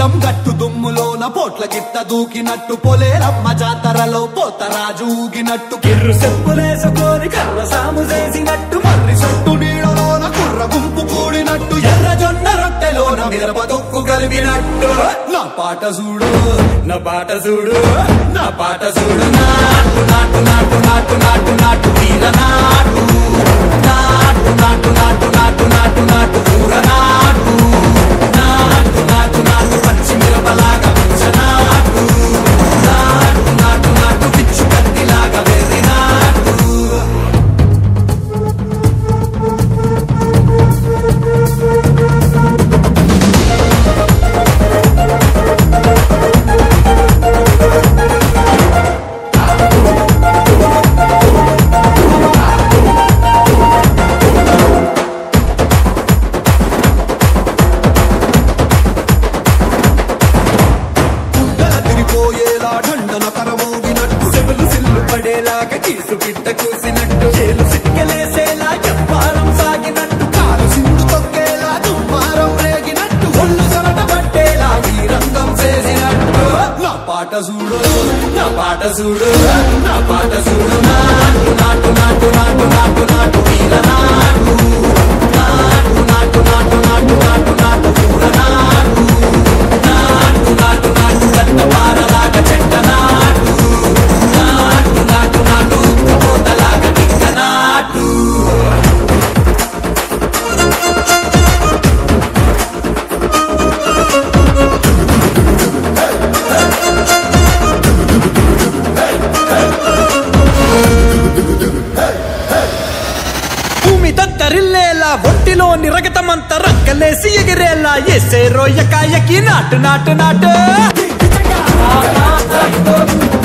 లింగం గట్టు దుమ్ములోన పోట్ల గిట్ట దూకినట్టు పొలేరమ్మ జాతరలో పోతరాజు ఊగినట్టు కిర్రు చెప్పులేసుకొని కర్ర సాము చేసినట్టు మర్రి సొట్టు నీడలోన కుర్ర గుంపు కూడినట్టు ఎర్ర జొన్న రొట్టెలోన మిరప తొక్కు కలిపినట్టు నా పాట చూడు నా పాట చూడు నా పాట చూడు నాటు నాటు నాటు నాటు నాటు నాటు వీర నాటు నాటు నాటు నాటు నాటు నాటు నాటు ఊర నాటు నాటు నాటు నాటు పచ్చి మిరపలాగా పిచ్చ నాటు నాటు నాటు నాటు పిచ్చు కత్తిలాగా వెర్రి నాటు తిరిపోయేలా ఢండన కరమోగినట్టు సెవలు సిల్లు పడేలాగా కీసు పిట్ట కూసినట్టు చేలు సిక్కలేసేలా ఎప్పారం సాగినట్టు కాలు సిండు తొక్కేలా దుమ్మారం రేగినట్టు ఒళ్ళు చెమట పట్టేలా ఈ రంగం చేసినట్టు నా పాట చూడు నా పాట చూడు నా పాట చూడు నాటు నాటు నాటు నాటు నాటు నాటు వీర నాటు నాటు నాటు నాటు నాటు నాటు నాటు ఊర నాటు నాటు నాటు నాటు గంట పారలాగా చెట్ట నాటు నాటు నాటు నాటు ఉక్కపోతలాగా టిక్క నాటు భూమి దద్దరిల్లేలా ఒంటిలో నిరగతమంత రక్కలేసి ఎగిరేలా ఎసే రోయ్య కాయకి నాటు నాటు నాటు